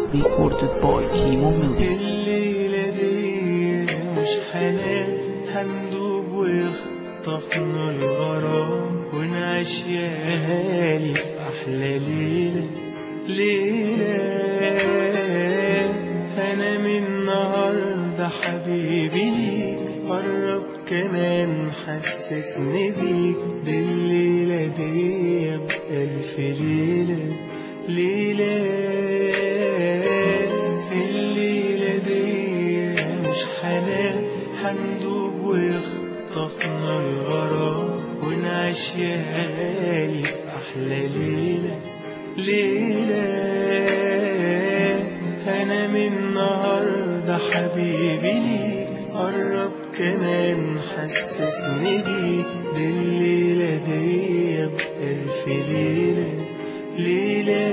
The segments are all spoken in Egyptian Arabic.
Recorded by Kimo Music الليلة دي مش حنان هندوب ويخطفنا الغرام ونعيش يا هالي أحلى ليلة ليلة أنا من النهاردة حبيبي ليك قرب كمان حسسني بيك دي الليلة دي بألف ليلة ليلة الليلة دي مش حنان هندوب ويخطفنا الغرام ونعيش يا هالي أحلى ليلة ليلة أنا من النهاردة حبيبي ليك قرب كمان حسسني بيك دي الليلة دي بألف ليلة ليلة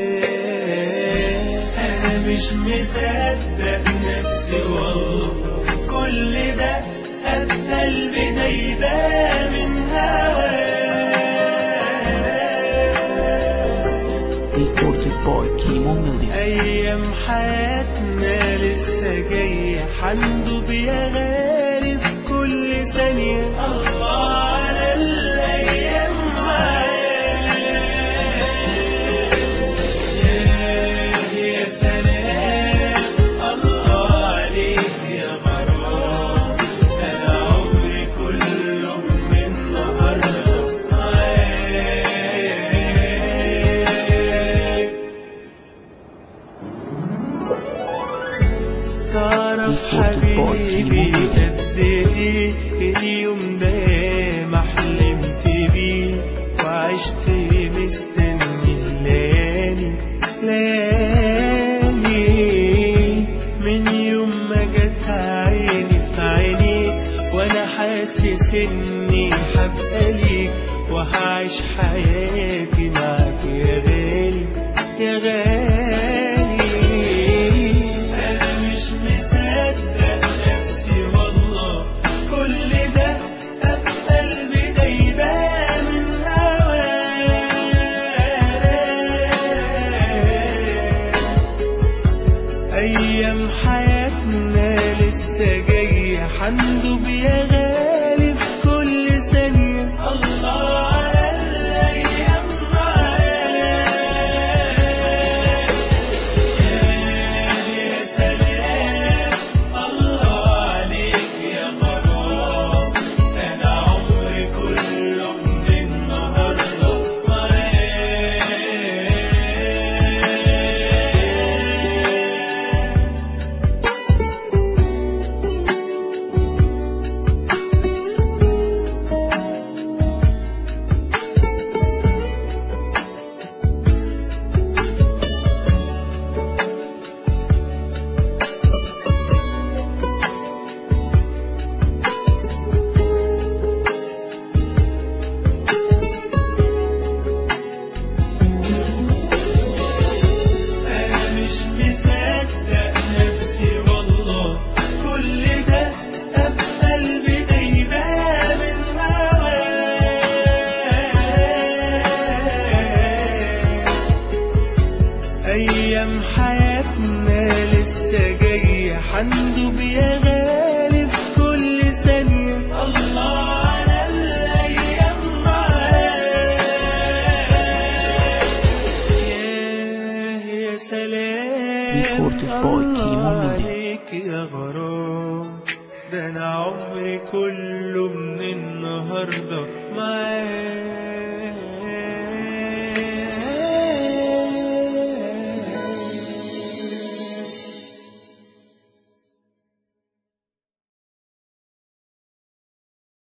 أنا مش مصدق نفسي والله كل ده في قلبي دايبة من هواك Recorded by Kimo Music أيام حياتنا لسه جاية حندب يا غالي في كل ثانية الله على الأيام معاك يا سلام الله عليك يا غرام أنا عمري كله من النهاردة معاك تعرف حبيبي قد ايه اليوم ده ما حلمت بيه وعشت مستني الليالي ليالي من يوم ما جت عيني في عينيك وانا حاسس اني هبقى ليك وهعيش حياتي معاك يا غالي يا غالي انا مش مصدق نفسي والله كل ده في قلبي دايبة من هواك أيام حياتنا لسه جاية حندب يا غالي في كل ثانية الله على الأيام معاك يا سلام الله عليك يا غرام أنا عمري كله من النهاردة معاك أنا مش مصدق نفسي والله كل ده في قلبي دايبة من هواك أيام حياتنا لسه جاية حندب يا غالي في كل ثانية الله على الأيام معاك ياه يا سلام Recorded by Kimo الله Music. عليك يا غرام ده أنا عمري كله من النهاردة معاك